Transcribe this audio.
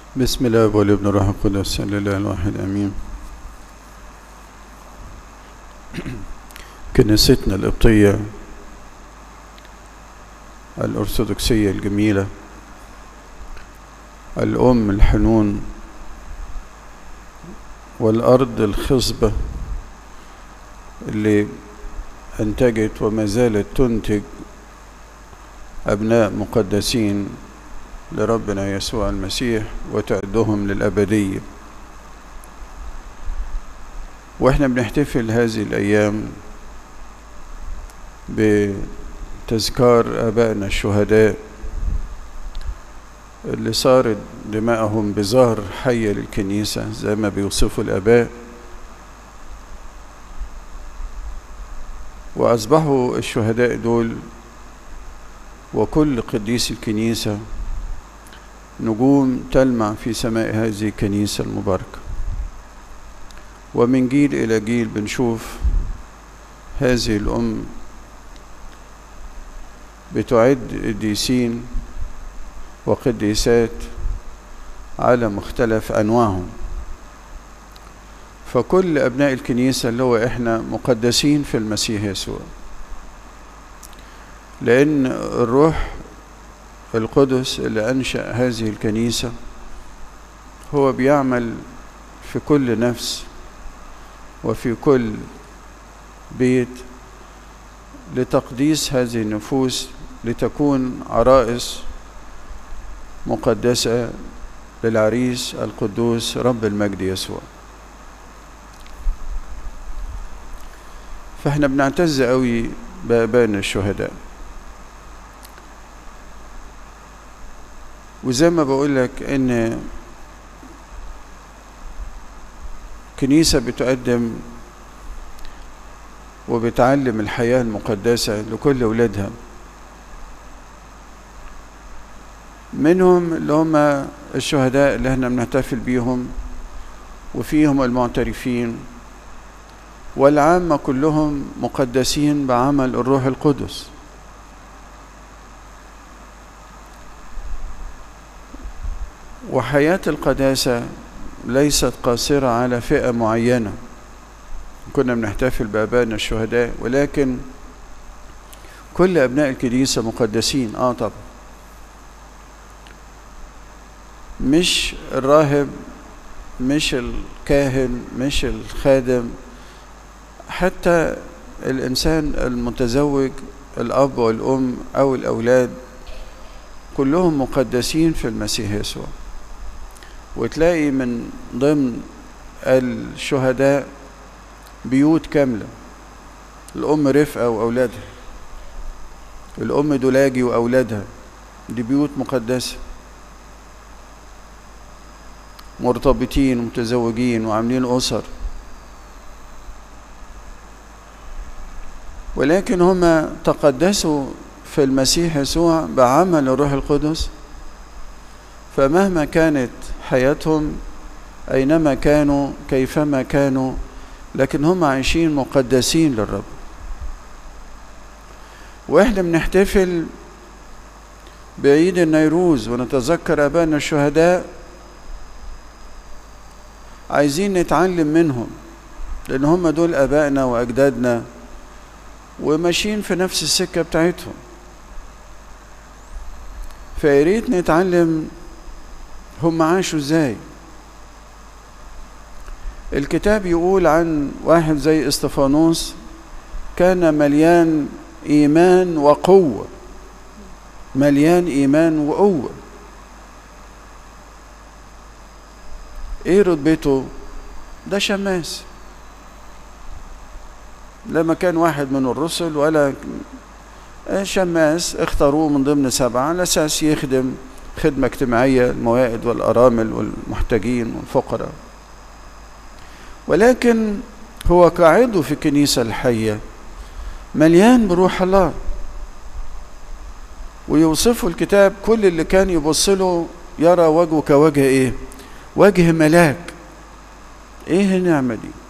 بسم الله والابن الروح القدس الاله الواحد امين كنيستنا القبطيه الارثوذكسيه الجميله الام الحنون والارض الخصبه اللي انتجت وما زالت تنتج ابناء مقدسين لربنا يسوع المسيح وتعدهم للأبدية واحنا بنحتفل هذه الأيام بتذكار آبائنا الشهداء اللي صارت دماءهم بظهر حية للكنيسة زي ما بيوصفوا الآباء وأصبحوا الشهداء دول وكل قديس الكنيسة نجوم تلمع في سماء هذه الكنيسة المباركة ومن جيل إلى جيل بنشوف هذه الأم بتعد قديسين وقديسات على مختلف أنواعهم فكل أبناء الكنيسة اللي هو إحنا مقدسين في المسيح يسوع لأن الروح القدس اللي أنشأ هذه الكنيسة هو بيعمل في كل نفس وفي كل بيت لتقديس هذه النفوس لتكون عرائس مقدسة للعريس القدوس رب المجد يسوع فاحنا بنعتز قوي بآبائنا الشهداء وزي ما بقول لك ان كنيسة بتقدم وبتعلم الحياة المقدسة لكل أولادها منهم اللي هم الشهداء اللي احنا بنحتفل بيهم وفيهم المعترفين والعامة كلهم مقدسين بعمل الروح القدس وحياة القداسة ليست قاصرة على فئة معينة كنا بنحتفل بآبائنا الشهداء ولكن كل أبناء الكنيسة مقدسين آه طبعا مش الراهب مش الكاهن مش الخادم حتى الإنسان المتزوج الأب والأم أو الأولاد كلهم مقدسين في المسيح يسوع وتلاقي من ضمن الشهداء بيوت كاملة الأم رفقة وأولادها الأم دولاجي وأولادها دي بيوت مقدسة مرتبطين ومتزوجين وعاملين أسر ولكن هما تقدسوا في المسيح يسوع بعمل الروح القدس فمهما كانت حياتهم أينما كانوا كيفما كانوا لكن هم عايشين مقدسين للرب وإحنا بنحتفل بعيد النيروز ونتذكر أبائنا الشهداء عايزين نتعلم منهم لأن هم دول أبائنا وأجدادنا وماشيين في نفس السكة بتاعتهم فياريت نتعلم هم عاشوا ازاي الكتاب يقول عن واحد زي استفانوس كان مليان ايمان وقوه مليان ايمان وقوه ايه رتبته ده شماس لما كان واحد من الرسل ولا شماس اختاروه من ضمن سبعة على أساس يخدم خدمة اجتماعية الموائد والأرامل والمحتاجين والفقراء ولكن هو كعضو في الكنيسة الحية مليان بروح الله ويوصفه الكتاب كل اللي كان يبص له يرى وجهه كوجه ايه وجه ملاك ايه النعمة دي